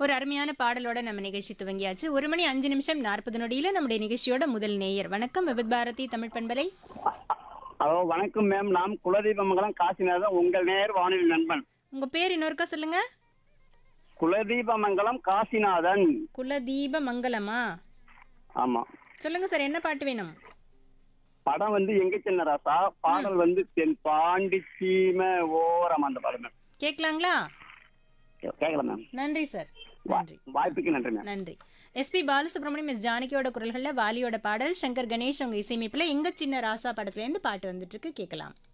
ஒரு அருமையான பாடலோட நம்ம நிகழ்ச்சி துவங்கியாச்சு ஒரு மணி அஞ்சு நிமிஷம் நாற்பது நொடியில நம்முடைய நிகழ்ச்சியோட முதல் நேயர் வணக்கம் விபத் பாரதி தமிழ் பண்பலை ஹலோ வணக்கம் மேம் நாம் குலதீபமங்கலம் காசிநாதன் உங்கள் நேர் வானொலி நண்பன் உங்க பேர் இன்னொருக்கா சொல்லுங்க குலதீபமங்கலம் காசிநாதன் குலதீப மங்கலமா ஆமா சொல்லுங்க சார் என்ன பாட்டு வேணும் படம் வந்து எங்க சின்ன ராசா பாடல் வந்து தென் பாண்டி சீம ஓரம் அந்த பாடல் மேம் கேட்கலாங்களா கேட்கல மேம் நன்றி சார் நன்றி வாய்ப்புக்கு நன்றி மேம் நன்றி எஸ்பி பாலசுப்ரமணியம் எஸ் ஜானகியோட குரல்களில் வாலியோட பாடல் சங்கர் கணேஷ் அவங்க இசையமைப்பில் எங்க சின்ன ராசா படத்துலேருந்து பாட்டு வந்துட்டு இருக்கு கேட்கலாம்